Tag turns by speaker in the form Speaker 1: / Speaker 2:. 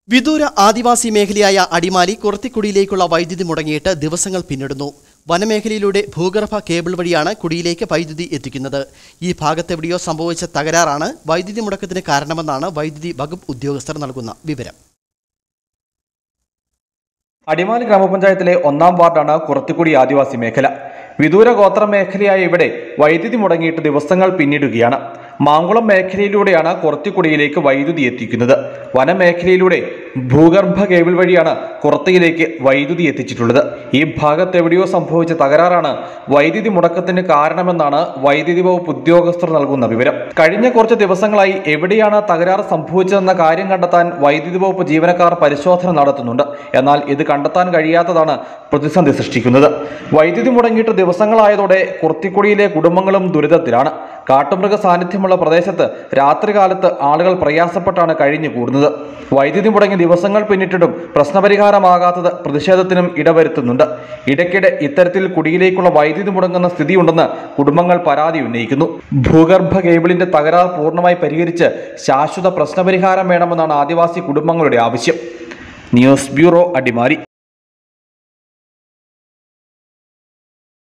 Speaker 1: വിദൂര ആദിവാസി മേഖലയായ അടിമാലി കുറത്തിക്കുടിയിലേക്കുള്ള വൈദ്യുതി മുടങ്ങിയിട്ട് ദിവസങ്ങൾ പിന്നിടുന്നു വനമേഖലയിലൂടെ ഭൂഗർഭ കേബിൾ വഴിയാണ് കുടിയിലേക്ക് വൈദ്യുതി എത്തിക്കുന്നത് ഈ ഭാഗത്തെവിടെയോ സംഭവിച്ച തകരാറാണ് വൈദ്യുതി മുടക്കത്തിന് കാരണമെന്നാണ് വൈദ്യുതി വകുപ്പ് ഉദ്യോഗസ്ഥർ നൽകുന്ന വിവരം
Speaker 2: അടിമാലി ഗ്രാമപഞ്ചായത്തിലെ ഒന്നാം വാർഡാണ് കുറത്തിക്കുടി ആദിവാസി മേഖല വിദൂര ഗോത്ര മേഖലയായ ഇവിടെ വൈദ്യുതി മുടങ്ങിയിട്ട് ദിവസങ്ങൾ പിന്നിടുകയാണ് മാങ്കുളം മേഖലയിലൂടെയാണ് കുറത്തിക്കുടിയിലേക്ക് വൈദ്യുതി എത്തിക്കുന്നത് വനമേഖലയിലൂടെ ഭൂഗർഭ കേബിൾ വഴിയാണ് കുറത്തിയിലേക്ക് വൈദ്യുതി എത്തിച്ചിട്ടുള്ളത് ഈ ഭാഗത്ത് എവിടെയോ സംഭവിച്ച തകരാറാണ് വൈദ്യുതി മുടക്കത്തിന് കാരണമെന്നാണ് വൈദ്യുതി വകുപ്പ് ഉദ്യോഗസ്ഥർ നൽകുന്ന വിവരം കഴിഞ്ഞ കുറച്ച് ദിവസങ്ങളായി എവിടെയാണ് തകരാറ് സംഭവിച്ചതെന്ന കാര്യം കണ്ടെത്താൻ വൈദ്യുതി വകുപ്പ് ജീവനക്കാർ പരിശോധന നടത്തുന്നുണ്ട് എന്നാൽ ഇത് കണ്ടെത്താൻ കഴിയാത്തതാണ് പ്രതിസന്ധി സൃഷ്ടിക്കുന്നത് വൈദ്യുതി മുടങ്ങിയിട്ട് ദിവസങ്ങളായതോടെ കുർത്തിക്കുടിയിലെ കുടുംബങ്ങളും ദുരിതത്തിലാണ് കാട്ടുമൃഗ സാന്നിധ്യമുള്ള പ്രദേശത്ത് രാത്രികാലത്ത് ആളുകൾ പ്രയാസപ്പെട്ടാണ് കഴിഞ്ഞു കൂടുന്നത് വൈദ്യുതി മുടങ്ങി ദിവസങ്ങൾ പിന്നിട്ടിട്ടും പ്രശ്നപരിഹാരമാകാത്തത് പ്രതിഷേധത്തിനും ഇടവരുത്തുന്നുണ്ട് ഇടയ്ക്കിടെ ഇത്തരത്തിൽ കുടിയിലേക്കുള്ള വൈദ്യുതി മുടങ്ങുന്ന സ്ഥിതിയുണ്ടെന്ന് കുടുംബങ്ങൾ പരാതി ഉന്നയിക്കുന്നു ഭൂഗർഭ കേബിളിന്റെ തകരാർ പൂർണ്ണമായി പരിഹരിച്ച് ശാശ്വത പ്രശ്നപരിഹാരം വേണമെന്നാണ് ആദിവാസി കുടുംബങ്ങളുടെ ആവശ്യം ന്യൂസ് ബ്യൂറോ അടിമാലി